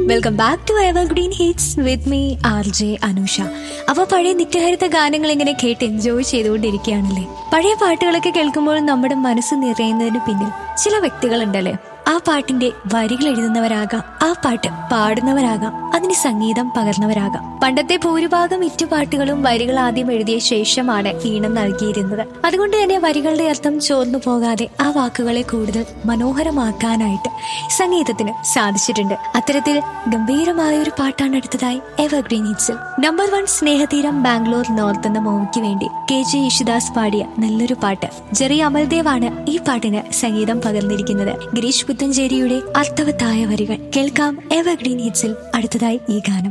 welcome back to evergreen hits with me R J Anusha അപ്പൊ പഴയ നിത്യഹരിത ഗാനങ്ങൾ ഇങ്ങനെ കേട്ട് എൻജോയ് ചെയ്തുകൊണ്ടിരിക്കുകയാണല്ലേ പഴയ പാട്ടുകളൊക്കെ കേൾക്കുമ്പോൾ നമ്മുടെ മനസ്സ് നിറയുന്നതിന് പിന്നിൽ ചില വ്യക്തികളുണ്ടല്ലേ ആ പാട്ടിന്റെ വരികൾ എഴുതുന്നവരാകാം ആ പാട്ട് പാടുന്നവരാകാം അതിന് സംഗീതം പകർന്നവരാകാം പണ്ടത്തെ ഭൂരിഭാഗം ഇറ്റുപാട്ടുകളും വരികൾ ആദ്യം എഴുതിയ ശേഷമാണ് ഈണം നൽകിയിരുന്നത് അതുകൊണ്ട് തന്നെ വരികളുടെ അർത്ഥം ചോർന്നു പോകാതെ ആ വാക്കുകളെ കൂടുതൽ മനോഹരമാക്കാനായിട്ട് സംഗീതത്തിന് സാധിച്ചിട്ടുണ്ട് അത്തരത്തിൽ ഗംഭീരമായ ഒരു പാട്ടാണ് അടുത്തതായി എവർഗ്രീൻ ഹിറ്റ്സിൽ number one Snehatheeram Bangalore north എന്ന മൂവിക്ക് വേണ്ടി കെ ജെ യേശുദാസ് പാടിയ നല്ലൊരു പാട്ട് ജെറി അമൽദേവാണ് ഈ പാട്ടിന് സംഗീതം പകർന്നിരിക്കുന്നത് ഗിരീഷ് പുത്തഞ്ചേരിയുടെ അർത്ഥവത്തായ വരികൾ കേൾക്കാം എവർഗ്രീൻ ഹിറ്റ്സിൽ അടുത്തതായി ഈ ഗാനം